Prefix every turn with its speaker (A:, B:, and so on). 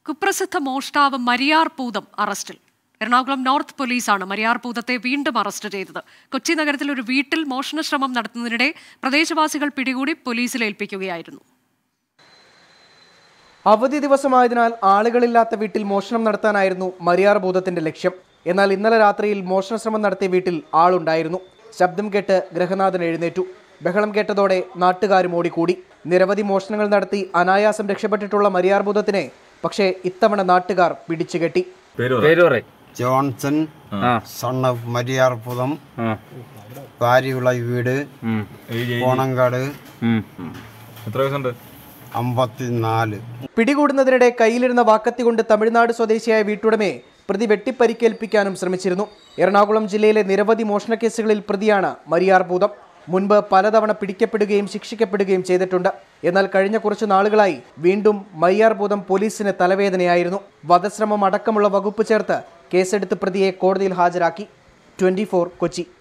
A: കുപ്രസിദ്ധ മോഷ്ടാവ് മരിയാർ പൂതം അറസ്റ്റിൽ എറണാകുളം നോർത്ത് പോലീസാണ് മരിയാർ പൂതത്തെ വീണ്ടും അറസ്റ്റ് ചെയ്തത് കൊച്ചി നഗരത്തിൽ ഒരു വീട്ടിൽ മോഷണശ്രമം നടത്തുന്നതിനിടെ പ്രദേശവാസികൾ പിടികൂടി പോലീസിൽ ഏൽപ്പിക്കുകയായിരുന്നു
B: അവധി ദിവസമായതിനാൽ ആളുകളില്ലാത്ത വീട്ടിൽ മോഷണം നടത്താനായിരുന്നു മരിയാർ ഭൂതത്തിന്റെ ലക്ഷ്യം എന്നാൽ ഇന്നലെ രാത്രിയിൽ മോഷണശ്രമം നടത്തിയ വീട്ടിൽ ആളുണ്ടായിരുന്നു ശബ്ദം കേട്ട് ഗ്രഹനാഥൻ എഴുന്നേറ്റു ബഹളം കേട്ടതോടെ നാട്ടുകാരും ഓടിക്കൂടി നിരവധി മോഷണങ്ങൾ നടത്തി അനായാസം രക്ഷപ്പെട്ടിട്ടുള്ള മരിയാർ ഭൂതത്തിനെ പക്ഷേ ഇത്തവണ നാട്ടുകാർ പിടിച്ചുകെട്ടി
C: പേര് പറയും
D: Johnson son of Mariyarputham Parivila വീട് കോണങ്കാട്
C: എത്ര വയസ്സുണ്ട്
D: അമ്പത്തിനാല്
B: പിടികൂടുന്നതിനിടെ കയ്യിലിരുന്ന വാക്കത്തി കൊണ്ട് തമിഴ്നാട് സ്വദേശിയായ വീട്ടുടമയെ പ്രതി വെട്ടിപ്പരിക്കേൽപ്പിക്കാനും ശ്രമിച്ചിരുന്നു എറണാകുളം ജില്ലയിലെ നിരവധി മോഷണ കേസുകളിൽ പ്രതിയാണ് മരിയാർ ഭൂതം മുൻപ് പലതവണ പിടിക്കപ്പെടുകയും ശിക്ഷിക്കപ്പെടുകയും ചെയ്തിട്ടുണ്ട് എന്നാൽ കഴിഞ്ഞ കുറച്ചു നാളുകളായി വീണ്ടും മയ്യാർ ഭൂതം പോലീസിന് തലവേദനയായിരുന്നു വധശ്രമം അടക്കമുള്ള വകുപ്പ് ചേർത്ത് കേസെടുത്ത് പ്രതിയെ കോടതിയിൽ ഹാജരാക്കി ട്വന്റി കൊച്ചി